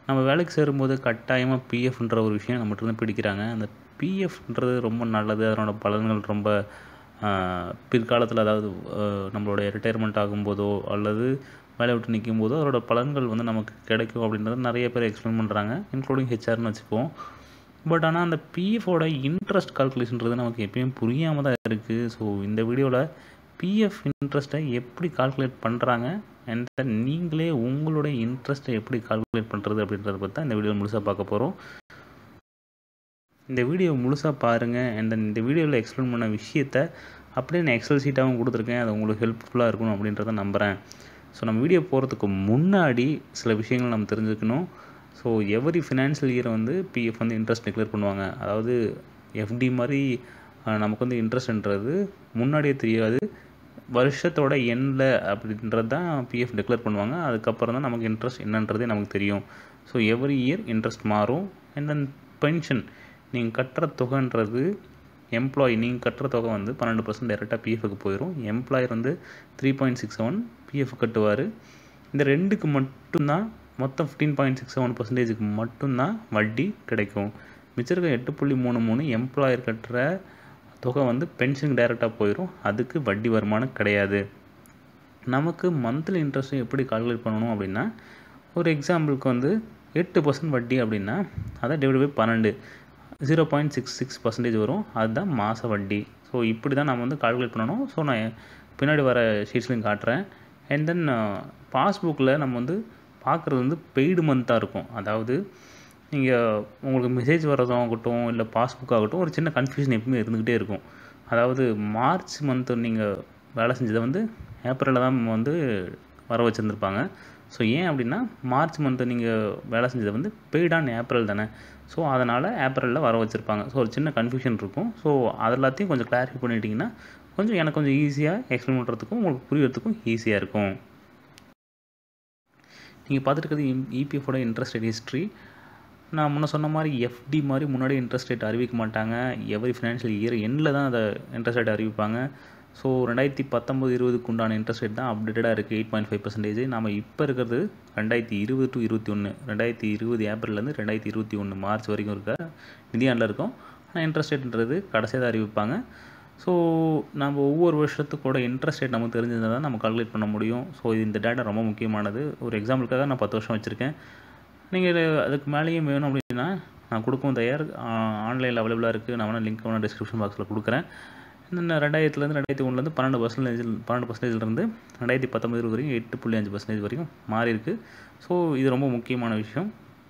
நம்ம வேலைக்கு சேரும்போது கட்டாயமாக பிஎஃப்ன்ற ஒரு விஷயம் நம்மகிட்ட இருந்து பிடிக்கிறாங்க அந்த பிஎஃப்ன்றது ரொம்ப நல்லது அதனோட பலன்கள் ரொம்ப பிற்காலத்தில் அதாவது நம்மளுடைய ரிட்டையர்மெண்ட் ஆகும்போதோ அல்லது வேலையை விட்டு நிற்கும் போதோ அதோட பலன்கள் வந்து நமக்கு கிடைக்கும் அப்படின்றத நிறைய பேர் எக்ஸ்பிளைன் பண்ணுறாங்க இன்க்ளூடிங் ஹெச்ஆர்னு வச்சுக்குவோம் பட் ஆனால் அந்த பிஎஃபோட இன்ட்ரெஸ்ட் கால்குலேஷன்றது நமக்கு எப்பயும் புரியாமல் தான் இருக்குது ஸோ இந்த வீடியோவில் பிஎஃப் இன்ட்ரெஸ்ட்டை எப்படி கால்குலேட் பண்ணுறாங்க அண்ட் நீங்களே உங்களுடைய இன்ட்ரெஸ்ட்டை எப்படி கால்குலேட் பண்ணுறது அப்படின்றத பற்றி தான் இந்த வீடியோ முழுசாக பார்க்க போகிறோம் இந்த வீடியோ முழுசாக பாருங்கள் அண்ட் இந்த வீடியோவில் எக்ஸ்பிளைன் பண்ண விஷயத்த அப்படியே நான் எக்ஸல் சீட்டாகவும் கொடுத்துருக்கேன் அது உங்களுக்கு ஹெல்ப்ஃபுல்லாக இருக்கணும் அப்படின்றத நம்புகிறேன் ஸோ நம்ம வீடியோ போகிறதுக்கு முன்னாடி சில விஷயங்கள் நம்ம தெரிஞ்சுக்கணும் ஸோ எவரி ஃபினான்ஷியல் இயரை வந்து பிஎஃப் வந்து இன்ட்ரெஸ்ட் டிக்ளேர் பண்ணுவாங்க அதாவது எஃப்டி மாதிரி நமக்கு வந்து இன்ட்ரெஸ்ட்ன்றது முன்னாடியே தெரியாது வருஷத்தோட எண்டில் அப்படின்றது தான் பிஎஃப் டிக்ளேர் பண்ணுவாங்க அதுக்கப்புறம் தான் நமக்கு இன்ட்ரெஸ்ட் என்னன்றதே நமக்கு தெரியும் ஸோ எவ்ரி இயர் இன்ட்ரெஸ்ட் மாறும் அண்ட் தென் பென்ஷன் நீங்கள் கட்டுற தொகைன்றது எம்ப்ளாயி நீங்கள் கட்டுற தொகை வந்து பன்னெண்டு பர்சன்ட் டேரெக்டாக பிஎஃப்க்கு போயிடும் எம்ப்ளாயர் வந்து three point six seven PF கட்டுவார் இந்த ரெண்டுக்கு மட்டும்தான் மொத்தம் ஃபிஃப்டீன் பாயிண்ட் சிக்ஸ் செவன் பர்சன்டேஜுக்கு மட்டும்தான் வட்டி கிடைக்கும் மிச்சம் இருக்க எட்டு புள்ளி மூணு மூணு எம்ப்ளாயர் கட்டுற தொகை வந்து பென்ஷனுக்கு டைரெக்டாக போயிடும் அதுக்கு வட்டி வருமானம் கிடையாது நமக்கு மந்த்லி இன்ட்ரெஸ்ட்டும் எப்படி கால்குலேட் பண்ணணும் அப்படின்னா ஒரு எக்ஸாம்பிளுக்கு வந்து எட்டு பர்சன்ட் வட்டி அப்படின்னா அதை டிவைட் பை பன்னெண்டு zero point six six percentage வரும் அதுதான் மாத வட்டி ஸோ இப்படி தான் நம்ம வந்து கால்குலேட் பண்ணணும் ஸோ நான் பின்னாடி வர ஷீட்ஸ்லையும் காட்டுறேன் அண்ட் தென் பாஸ்புக்கில் நம்ம வந்து பார்க்குறது வந்து பெய்டு மந்த்தாக இருக்கும் அதாவது நீங்கள் உங்களுக்கு மெசேஜ் வர்றதாகட்டும் இல்லை பாஸ்புக் ஆகட்டும் ஒரு சின்ன கன்ஃபியூஷன் எப்பவுமே இருந்துக்கிட்டே இருக்கும் அதாவது மார்ச் மந்த்து நீங்கள் வேலை செஞ்சதை வந்து ஏப்ரலில் தான் வந்து வர வச்சுருந்துருப்பாங்க ஸோ ஏன் அப்படின்னா மார்ச் மந்த்து நீங்கள் வேலை செஞ்சதை வந்து பெய்டான ஏப்ரல் தானே ஸோ அதனால் ஏப்ரலில் வர வச்சுருப்பாங்க ஸோ ஒரு சின்ன கன்ஃபியூஷன் இருக்கும் ஸோ அது எல்லாத்தையும் கொஞ்சம் கிளாரிஃபை பண்ணிட்டீங்கன்னா கொஞ்சம் எனக்கு கொஞ்சம் ஈஸியாக எக்ஸ்பிளைன் பண்ணுறதுக்கும் உங்களுக்கு புரியறதுக்கும் ஈஸியாக இருக்கும் நீங்கள் பார்த்துட்டு இருக்கிறது இபிஎஃபோட இன்ட்ரெஸ்ட் ரேட் ஹிஸ்ட்ரி நான் முன்ன சொன்ன மாதிரி எஃப்டி மாதிரி முன்னாடி இன்ட்ரெஸ்ட் ரேட் அறிவிக்க மாட்டாங்க எவரி ஃபினான்ஷியல் இயர் எண்டில் தான் அதை இன்ட்ரெஸ்ட் ரேட் அறிவிப்பாங்க ஸோ ரெண்டாயிரத்தி பத்தொம்பது இருபதுக்கு உண்டான இன்ட்ரெஸ்ட் ரேட் தான் அப்டேட்டடாக இருக்குது எயிட் பாயிண்ட் ஃபைவ் பர்சன்டேஜ் நம்ம இப்போ இருக்கிறது ரெண்டாயிரத்தி இருபது டு இருபத்தி ஒன்று ரெண்டாயிரத்தி இருபது ஏப்ரல்லேருந்து ரெண்டாயிரத்தி இருபத்தி ஒன்று மார்ச் வரைக்கும் இருக்க நிதியாண்டில் இருக்கும் ஆனால் இன்ட்ரெஸ்ட் ரேட்ன்றது கடைசியாக தான் அறிவிப்பாங்க ஸோ நம்ம ஒவ்வொரு வருஷத்துக்கூட இன்ட்ரெஸ்ட் ரேட் நமக்கு தெரிஞ்சிருந்தால் தான் நம்ம கால்குலேட் பண்ண முடியும் ஸோ இந்த டேட்டா ரொம்ப முக்கியமானது ஒரு எக்ஸாம்பிளுக்காக நான் பத்து வருஷம் வச்சுருக்கேன் நீங்கள் அதுக்கு மேலேயும் வேணும் அப்படின்னா நான் கொடுக்கவும் தயார் ஆன்லைனில் அவைலபிளாக இருக்குது நான் வேணால் லிங்க் வேணால் டிஸ்கிரிப்ஷன் பாக்ஸில் கொடுக்குறேன் இந்த ரெண்டாயிரத்துலேருந்து ரெண்டாயிரத்தி ஒன்றுலேருந்து பன்னெண்டு பர்சன்டேஜ் பன்னெண்டு பர்சன்டேஜ்லேருந்து ரெண்டாயிரத்தி பத்தொம்பது வரைக்கும் எட்டு புள்ளி அஞ்சு பர்சன்டேஜ் வரைக்கும் மாறி இருக்குது ஸோ இது ரொம்ப முக்கியமான விஷயம்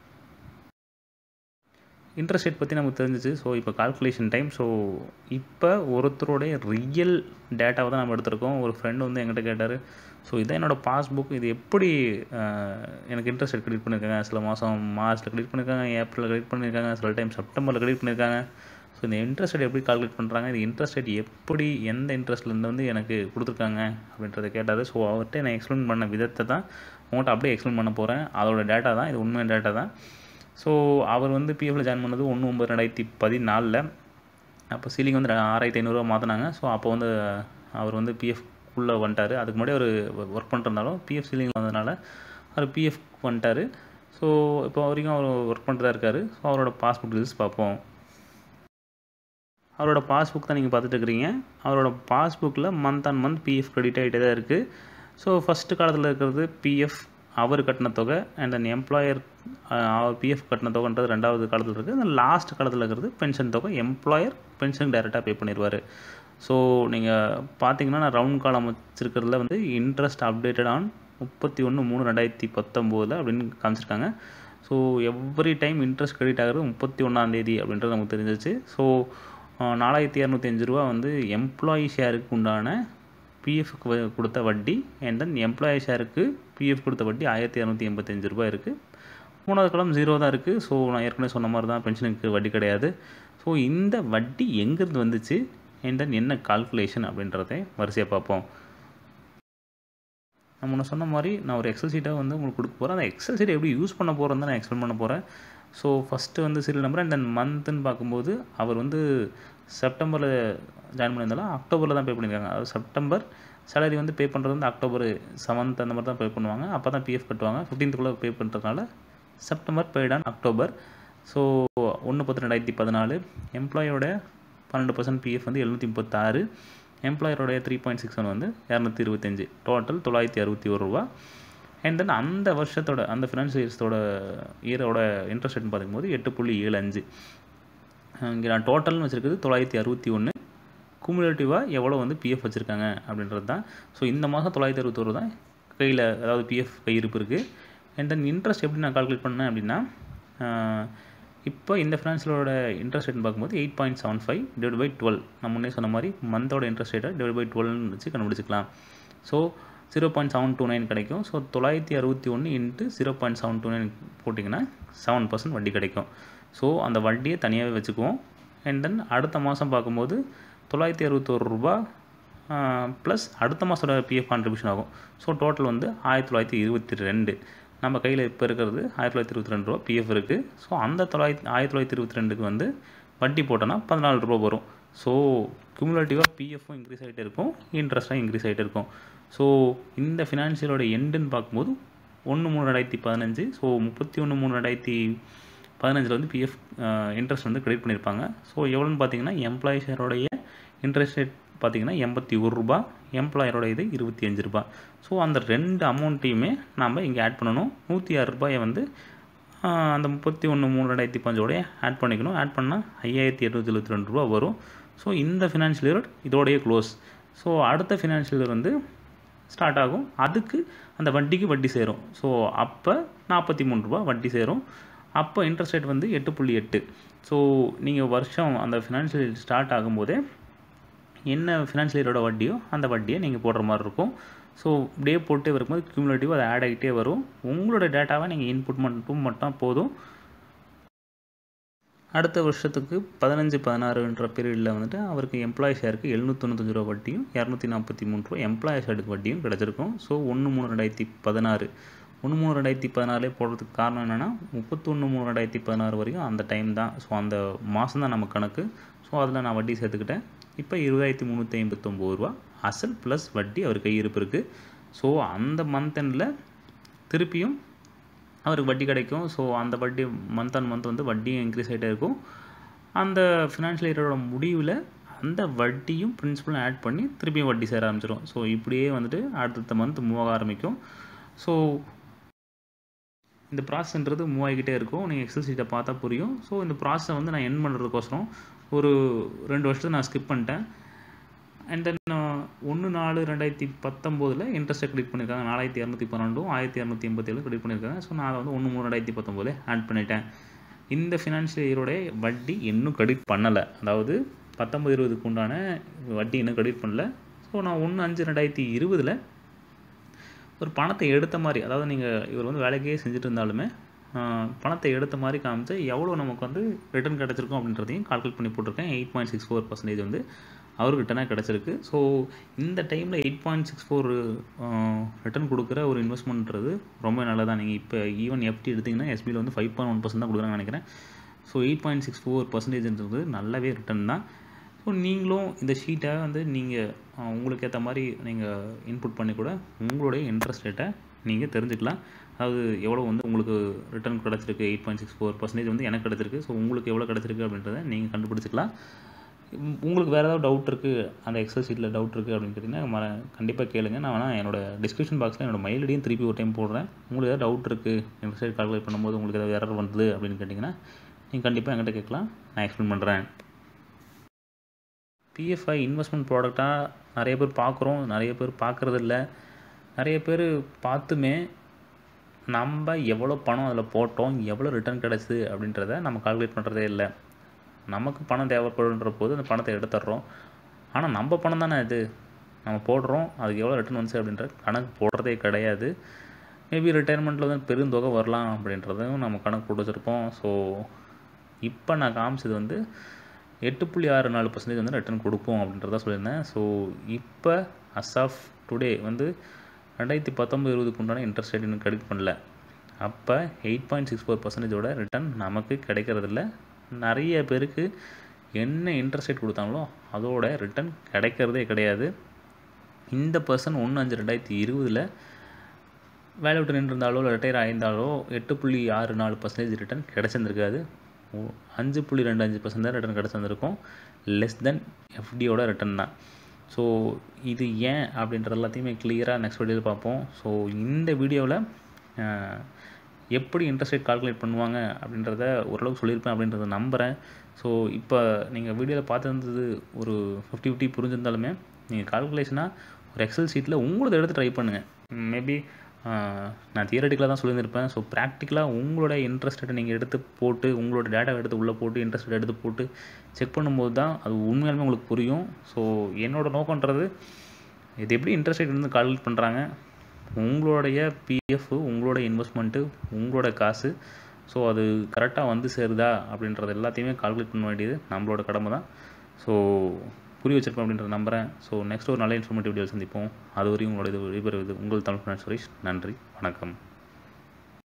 இன்ட்ரெஸ்ட் ரேட் பற்றி நமக்கு தெரிஞ்சிச்சு ஸோ இப்போ கால்குலேஷன் டைம் ஸோ இப்போ ஒருத்தருடைய ரியல் டேட்டாவை தான் நம்ம எடுத்திருக்கோம் ஒரு ஃப்ரெண்டு வந்து என்கிட்ட கேட்டார் ஸோ இதான் என்னோடய பாஸ்புக் இது எப்படி எனக்கு இன்ட்ரெஸ்ட் ரேட் கிரெடிட் பண்ணியிருக்காங்க சில மாதம் மார்ச்சில் கிரெடிட் பண்ணியிருக்காங்க ஏப்ரலில் கிரெடிட் பண்ணியிருக்காங்க சில டைம் செப்டம்பரில் கிரெடிட் பண்ணியிருக்காங்க ஸோ இந்த இன்ட்ரெஸ்ட் ரேட் எப்படி கால்குலேட் பண்ணுறாங்க இது இன்ட்ரெஸ்ட் ரேட் எப்படி எந்த இன்ட்ரெஸ்ட்லேருந்து வந்து எனக்கு கொடுத்துருக்காங்க அப்படின்றத கேட்டார் ஸோ அவர்கிட்ட நான் எக்ஸ்பிளைன் பண்ண விதத்தை தான் உங்கள்கிட்ட அப்படியே எக்ஸ்பிளைன் பண்ண போகிறேன் அதோட டேட்டா தான் இது உண்மையான டேட்டா தான் ஸோ அவர் வந்து பிஎஃப்ல ஜாயின் பண்ணது ஒன்று ஒம்பது ரெண்டாயிரத்தி பதினாலில் அப்போ சீலிங் வந்து ஆறாயிரத்தி ஐநூறுரூவா மாற்றினாங்க ஸோ அப்போ வந்து அவர் வந்து பிஎஃப் உள்ளே வந்துட்டார் அதுக்கு முன்னாடி அவர் ஒர்க் பண்ணிருந்தாலும் பிஎஃப் சீலிங் வந்ததுனால அவர் பிஎஃப் வந்துட்டார் ஸோ இப்போ வரைக்கும் அவர் ஒர்க் பண்ணுறதா இருக்கார் ஸோ அவரோட பாஸ்புக் டீல்ஸ் பார்ப்போம் அவரோட பாஸ்புக் தான் நீங்கள் பார்த்துட்டு இருக்கிறீங்க அவரோட பாஸ்புக்கில் month on month PF credit ஆகிட்டே தான் இருக்குது ஸோ ஃபஸ்ட்டு காலத்தில் இருக்கிறது பிஎஃப் அவர் கட்டின தொகை அண்ட் தென் எம்ப்ளாயர் அவர் பிஎஃப் கட்டின தொகைன்றது ரெண்டாவது காலத்தில் இருக்குது அந்த லாஸ்ட் காலத்தில் இருக்கிறது பென்ஷன் தொகை எம்ப்ளாயர் பென்ஷன் டைரெக்டாக பே பண்ணிடுவார் ஸோ நீங்கள் பார்த்தீங்கன்னா நான் ரவுண்ட் காலம் வச்சுருக்கிறதுல வந்து இன்ட்ரெஸ்ட் அப்டேட்டட் ஆன் முப்பத்தி ஒன்று மூணு ரெண்டாயிரத்தி பத்தொம்போதில் அப்படின்னு காமிச்சிருக்காங்க so every time interest credit ஆகிறது முப்பத்தி ஒன்றாந்தேதி அப்படின்றது நமக்கு தெரிஞ்சிச்சு ஸோ நாலாயிரத்தி இரநூத்தி அஞ்சு ரூபா வந்து எம்ப்ளாயி ஷேருக்கு உண்டான பிஎஃப்க்கு கொடுத்த வட்டி அண்ட் தென் எம்ப்ளாயி ஷேருக்கு பிஎஃப் கொடுத்த வட்டி ஆயிரத்தி இரநூத்தி எண்பத்தஞ்சு ரூபாய் இருக்குது மூணாவது காலம் ஜீரோ தான் இருக்குது ஸோ நான் ஏற்கனவே சொன்ன மாதிரி தான் பென்ஷனுக்கு வட்டி கிடையாது ஸோ இந்த வட்டி எங்கேருந்து வந்துச்சு அண்ட் தென் என்ன கால்குலேஷன் அப்படின்றத வரிசையாக பார்ப்போம் நான் முன்ன சொன்ன மாதிரி நான் ஒரு எக்ஸல் சீட்டாக வந்து உங்களுக்கு கொடுக்க போகிறேன் அந்த எக்ஸல் சீட்டை எப்படி யூஸ் பண்ண போகிறேன்னு தான் நான் எக்ஸ்பிளைன் பண்ண போகிறேன் ஸோ ஃபஸ்ட்டு வந்து சீரியல் நம்பர் அண்ட் தென் மந்த்துன்னு பார்க்கும்போது அவர் வந்து செப்டம்பரில் ஜாயின் பண்ணியிருந்தாலும் அக்டோபரில் தான் பே பண்ணியிருக்காங்க அதாவது செப்டம்பர் சேலரி வந்து பே பண்ணுறது வந்து அக்டோபர் செவன்த் அந்த மாதிரி தான் பே பண்ணுவாங்க அப்போ தான் பிஎஃப் கட்டுவாங்க ஃபிஃப்டீன்த்துக்குள்ளே பே பண்ணுறதுனால September paid on October so ஒன்று பத்து ரெண்டாயிரத்தி பதினாலு எம்ப்ளாயோட பன்னெண்டு பர்சன்ட் பிஎஃப் வந்து எழுநூற்றி முப்பத்தாறு எம்ப்ளாயரோடைய த்ரீ பாயிண்ட் சிக்ஸ் ஒன் வந்து இரநூத்தி இருபத்தஞ்சி டோட்டல் தொள்ளாயிரத்தி அறுபத்தி ஒரு ரூபா அண்ட் தென் அந்த வருஷத்தோட அந்த ஃபினான்ஷியல் இயர்ஸோட இயரோட இன்ட்ரெஸ்ட் ரேட்னு பார்க்கும்போது எட்டு புள்ளி ஏழு அஞ்சு இங்கே நான் டோட்டல்னு வச்சுருக்குது தொள்ளாயிரத்தி அறுபத்தி ஒன்று குமுலேட்டிவாக எவ்வளோ வந்து பிஎஃப் வச்சுருக்காங்க அப்படின்றது தான் ஸோ இந்த மாதம் தொள்ளாயிரத்தி அறுபத்தொரு தான் கையில் அதாவது பிஎஃப் கையிருப்பு இருக்குது அண்ட் தென் இன்ட்ரெஸ்ட் எப்படி நான் கால்குலேட் பண்ணேன் அப்படின்னா இப்போ இந்த ஃபினான்ஷியலோட இன்ட்ரெஸ்ட் ரேட்னு பார்க்கும்போது eight point seven five divide by twelve நம்ம முன்னே சொன்ன மாதிரி மந்தோட இன்ட்ரெஸ்ட் ரேட்டை டிவைட் பை டுவெல்னு வச்சு கண்டுபிடிச்சிக்கலாம் so zero point seven two nine கிடைக்கும் ஸோ தொள்ளாயிரத்தி அறுபத்தி ஒன்று into zero point seven two nine போட்டிங்கன்னா செவன் பர்சன்ட் வட்டி கிடைக்கும் ஸோ அந்த வட்டியை தனியாகவே வச்சுக்குவோம் அண்ட் தென் அடுத்த மாதம் பார்க்கும்போது தொள்ளாயிரத்தி அறுபத்தோரு ரூபா ப்ளஸ் அடுத்த மாதத்தோட பிஎஃப் கான்ட்ரிபியூஷன் ஆகும் ஸோ டோட்டல் வந்து ஆயிரத்தி தொள்ளாயிரத்தி இருபத்தி ரெண்டு நம்ம கையில் இப்போ இருக்கிறது ஆயிரத்தி தொள்ளாயிரத்தி இருபத்தி ரெண்டு ரூபா பிஎஃப் இருக்குது ஸோ அந்த தொள்ளாயிரத்தி ஆயிரத்தி தொள்ளாயிரத்தி இருபத்தி ரெண்டுக்கு வந்து வட்டி போட்டோன்னா பதினாலு ரூபா வரும் ஸோ குமுலேட்டிவாக பிஎஃப்பும் இன்க்ரீஸ் ஆகிட்டே இருக்கும் இன்ட்ரெஸ்ட்டும் இன்க்ரீஸ் ஆகிட்டே இருக்கும் ஸோ இந்த ஃபினான்ஷியலோட எண்டுன்னு பார்க்கும்போது ஒன்று மூணு ரெண்டாயிரத்தி பதினஞ்சு ஸோ முப்பத்தி ஒன்று மூணு ரெண்டாயிரத்தி பதினஞ்சில் வந்து பிஎஃப் இன்ட்ரெஸ்ட் வந்து கிரெடிட் பண்ணியிருப்பாங்க ஸோ எவ்வளோன்னு பார்த்தீங்கன்னா எம்ப்ளாயி ஷேரோடைய இன்ட்ரெஸ்ட் ரேட் பார்த்தீங்கன்னா எண்பத்தி ஒரு ரூபா எம்ப்ளாயரோட இது இருபத்தி அஞ்சு ரூபா ஸோ அந்த ரெண்டு அமௌண்ட்டையுமே நாம் இங்கே ஆட் பண்ணணும் நூற்றி ஆறு ரூபாயை வந்து அந்த முப்பத்தி ஒன்று மூணு ரெண்டாயிரத்தி பஞ்சோடைய ஆட் பண்ணிக்கணும் ஆட் பண்ணால் ஐயாயிரத்தி எட்நூற்றி எழுபத்தி ரெண்டு ரூபா வரும் ஸோ இந்த ஃபினான்ஷியல் இயர் இதோடைய க்ளோஸ் ஸோ அடுத்த ஃபினான்ஷியல் இயர் வந்து ஸ்டார்ட் ஆகும் அதுக்கு அந்த வட்டிக்கு வட்டி சேரும் ஸோ அப்போ நாற்பத்தி மூணு ரூபா வட்டி சேரும் அப்போ இன்ட்ரெஸ்ட் ரேட் வந்து எட்டு புள்ளி எட்டு ஸோ நீங்கள் வருஷம் அந்த ஃபினான்ஷியல் ஸ்டார்ட் ஆகும்போதே என்ன ஃபினான்ஷியல் இயரோட வட்டியோ அந்த வட்டியை நீங்கள் போடுற மாதிரி இருக்கும் ஸோ இப்படியே போட்டு வரும்போது கியூமுலேட்டிவ் அது ஆட் ஆகிட்டே வரும் உங்களோட டேட்டாவை நீங்கள் இன்புட் மட்டும் மட்டும் போதும் அடுத்த வருஷத்துக்கு பதினஞ்சு பதினாறுன்ற பீரியடில் வந்துட்டு அவருக்கு எம்ப்ளாயி ஷேருக்கு எழுநூத்தொண்ணூத்தஞ்சு ரூபா வட்டியும் இரநூத்தி நாற்பத்தி மூணு ரூபா எம்ப்ளாயி ஷேருக்கு வட்டியும் கிடச்சிருக்கும் ஸோ ஒன்று மூணு ரெண்டாயிரத்தி பதினாறு ஒன்று மூணு ரெண்டாயிரத்தி பதினாலே போடுறதுக்கு காரணம் என்னென்னா முப்பத்தொன்று மூணு ரெண்டாயிரத்தி பதினாறு வரைக்கும் அந்த டைம் தான் ஸோ அந்த மாதம் தான் நம்ம கணக்கு ஸோ அதில் நான் வட்டி சேர்த்துக்கிட்டேன் இப்போ இருபதாயிரத்தி முந்நூற்றி ஐம்பத்தொம்போது ரூபா அசல் ப்ளஸ் வட்டி அவர் கையிருப்பு இருக்குது ஸோ அந்த மந்த் எண்டில் திருப்பியும் அவருக்கு வட்டி கிடைக்கும் ஸோ அந்த வட்டி மந்த் ஆன் மந்த் வந்து வட்டியும் இன்க்ரீஸ் ஆகிட்டே இருக்கும் அந்த ஃபினான்ஷியல் இயரோட முடிவில் அந்த வட்டியும் பிரின்சிபலும் ஆட் பண்ணி திருப்பியும் வட்டி சேர ஆரம்பிச்சிடும் ஸோ இப்படியே வந்துட்டு அடுத்தடுத்த மந்த் மூவ் ஆக ஆரம்பிக்கும் ஸோ இந்த ப்ராசஸ்ன்றது மூவ் ஆகிக்கிட்டே இருக்கும் நீங்கள் எக்ஸல் சீட்டை பார்த்தா புரியும் ஸோ இந்த ப்ராசஸை வந்து நான் என் பண்ணுறதுக்கோசரம் ஒரு ரெண்டு வருஷத்தை நான் ஸ்கிப் பண்ணிட்டேன் அண்ட் தென் ஒன்று நாலு ரெண்டாயிரத்தி பத்தொம்போதில் இன்ட்ரெஸ்ட்டை கிரெடிட் பண்ணியிருக்காங்க நாலாயிரத்தி இரநூத்தி பன்னெண்டும் ஆயிரத்தி இரநூத்தி எண்பத்தேழு கிரெடிட் பண்ணியிருக்காங்க ஸோ நான் அதை வந்து ஒன்று மூணு ரெண்டாயிரத்தி பத்தொம்போதில் ஆட் பண்ணிட்டேன் இந்த ஃபினான்ஷியல் இயரோடைய வட்டி இன்னும் கிரெடிட் பண்ணலை அதாவது பத்தொம்பது இருபதுக்கு உண்டான வட்டி இன்னும் கிரெடிட் பண்ணல ஸோ நான் ஒன்று அஞ்சு ரெண்டாயிரத்தி இருபதில் ஒரு பணத்தை எடுத்த மாதிரி அதாவது நீங்கள் இவர் வந்து வேலைக்கே செஞ்சுட்டு இருந்தாலுமே பணத்தை எடுத்த மாதிரி காமிச்சு எவ்வளோ நமக்கு வந்து ரிட்டர்ன் கிடச்சிருக்கும் அப்படின்றதையும் கால்குலேட் பண்ணி போட்டிருக்கேன் eight point six four percentage வந்து அவருக்கு ரிட்டனாக கிடச்சிருக்கு ஸோ இந்த டைமில் eight point six four return கொடுக்குற ஒரு இன்வெஸ்ட்மெண்ட்றது ரொம்ப நல்லதான் நீங்கள் இப்போ ஈவன் எஃப்டி எடுத்திங்கன்னா எஸ்பியில் வந்து ஃபைவ் பாயிண்ட் ஒன் பர்சன்ட் தான் கொடுக்குறாங்கன்னு நினைக்கிறேன் so eight point six four பர்சன்டேஜ்ன்றது நல்லாவே ரிட்டர்ன் தான் ஸோ நீங்களும் இந்த ஷீட்டை வந்து நீங்கள் உங்களுக்கு ஏற்ற மாதிரி நீங்கள் இன்புட் பண்ணி கூட உங்களுடைய இன்ட்ரெஸ்ட் ரேட்டை நீங்கள் தெரிஞ்சுக்கலாம் அதாவது எவ்வளோ வந்து உங்களுக்கு ரிட்டர்ன் கிடச்சிருக்கு eight point six four percentage வந்து எனக்கு கிடச்சிருக்கு ஸோ உங்களுக்கு எவ்வளோ கிடச்சிருக்கு அப்படின்றத நீங்கள் கண்டுபிடிச்சிக்கலாம் உங்களுக்கு வேறு ஏதாவது டவுட் இருக்குது அந்த எக்ஸல் ஷீட்டில் டவுட் இருக்குது அப்படின்னு கேட்டிங்கன்னா ம கண்டிப்பாக கேளுங்க நான் வேணால் என்னோடய டிஸ்கிரிப்ஷன் பாக்ஸில் என்னோடய மெயில் ஐடியும் திருப்பி ஒரு டைம் போடுறேன் உங்களுக்கு ஏதாவது டவுட் இருக்குது இன்ட்ரெஸ்ட் ரேட் கால்குலேட் பண்ணும்போது உங்களுக்கு ஏதாவது எரர் வந்தது அப்படின்னு கேட்டிங்கன்னா நீங்கள் கண்டிப்பாக என்கிட்ட கேட்கலாம் நான் எக்ஸ்பிளைன் பண்ணுறேன் பிஎஃப்ஐ இன்வெஸ்ட்மெண்ட் ப்ராடக்டாக நிறைய பேர் பார்க்குறோம் நிறைய பேர் பார்க்குறது இல்லை நிறைய பேர் பார்த்துமே நம்ம எவ்வளோ பணம் அதில் போட்டோம் எவ்வளோ ரிட்டர்ன் கிடச்சிது அப்படின்றத நம்ம கால்குலேட் பண்ணுறதே இல்லை நமக்கு பணம் தேவைப்படுன்ற போது அந்த பணத்தை எடுத்துடுறோம் ஆனால் நம்ம பணம் தானே இது நம்ம போடுறோம் அதுக்கு எவ்வளோ ரிட்டர்ன் வந்துச்சு அப்படின்ற கணக்கு போடுறதே கிடையாது மேபி ரிட்டையர்மெண்ட்டில் வந்து பெருந்தொகை வரலாம் அப்படின்றதையும் நம்ம கணக்கு போட்டு வச்சுருப்போம் ஸோ இப்போ நான் காமிச்சது வந்து எட்டு புள்ளி ஆறு நாலு பர்சன்டேஜ் வந்து ரிட்டர்ன் கொடுப்போம் அப்படின்றத சொல்லியிருந்தேன் ஸோ இப்போ அஸ் ஆஃப் டுடே வந்து ரெண்டாயிரத்தி பத்தொம்பது இருபதுக்கு உண்டான இன்ட்ரெஸ்ட் ரேட் இன்னும் கிரெடிட் பண்ணல அப்போ எயிட் பாயிண்ட் சிக்ஸ் ஃபோர் பர்சன்டேஜோட ரிட்டர்ன் நமக்கு கிடைக்கிறதில்ல நிறைய பேருக்கு என்ன இன்ட்ரெஸ்ட் ரேட் கொடுத்தாங்களோ அதோட ரிட்டர்ன் கிடைக்கிறதே கிடையாது இந்த பர்சன் ஒன்று அஞ்சு ரெண்டாயிரத்தி இருபதில் வேலை விட்டு நின்றுருந்தாலோ இல்லை ரிட்டையர் ஆயிருந்தாலோ எட்டு புள்ளி ஆறு நாலு பர்சன்டேஜ் ரிட்டர்ன் கிடச்சிருந்துருக்காது ஓ- அஞ்சு புள்ளி ரெண்டு அஞ்சு பர்சன்ட் தான் ரிட்டர்ன் கிடச்சிருந்துருக்கும் லெஸ் தென் எஃப்டியோட ரிட்டர்ன் தான் ஸோ இது ஏன் அப்படின்றது எல்லாத்தையுமே கிளியராக நெக்ஸ்ட் வீடியோவில் பார்ப்போம் ஸோ இந்த வீடியோவில் எப்படி இன்ட்ரெஸ்ட் ரேட் கால்குலேட் பண்ணுவாங்க அப்படின்றத ஓரளவுக்கு சொல்லியிருப்பேன் அப்படின்றத நம்புகிறேன் ஸோ இப்போ நீங்கள் வீடியோவில் பார்த்துருந்தது ஒரு ஃபிஃப்டி ஃபிஃப்டி புரிஞ்சிருந்தாலுமே நீங்கள் கால்குலேஷனாக ஒரு எக்ஸல் ஷீட்டில் உங்களோட எடுத்து ட்ரை பண்ணுங்கள் மேபி நான் தியரட்டிக்கலாக தான் சொல்லியிருந்திருப்பேன் ஸோ ப்ராக்டிக்கலாக உங்களோட இன்ட்ரெஸ்ட் ரேட்டை நீங்கள் எடுத்து போட்டு உங்களோட டேட்டாவை எடுத்து உள்ளே போட்டு இன்ட்ரெஸ்ட் ரேட் எடுத்து போட்டு செக் பண்ணும்போது தான் அது உண்மையாலுமே உங்களுக்கு புரியும் ஸோ என்னோட நோக்கன்றது இது எப்படி இன்ட்ரெஸ்ட் ரேட் வந்து கால்குலேட் பண்ணுறாங்க உங்களுடைய பிஎஃப் உங்களோட இன்வெஸ்ட்மெண்ட்டு உங்களோட காசு ஸோ அது கரெக்டாக வந்து சேருதா அப்படின்றது எல்லாத்தையுமே கால்குலேட் பண்ண வேண்டியது நம்மளோட கடமை தான் ஸோ புரிய வச்சிருப்பேன் அப்படின்றத நம்புகிறேன் ஸோ நெக்ஸ்ட் ஒரு நல்ல இன்ஃபர்மேட்டிவ் வீடியோ சந்திப்போம் அது வரையும் உங்களோட இது விடைபெறுவது உங்கள் தமிழ் சுரேஷ் நன்றி வணக்கம்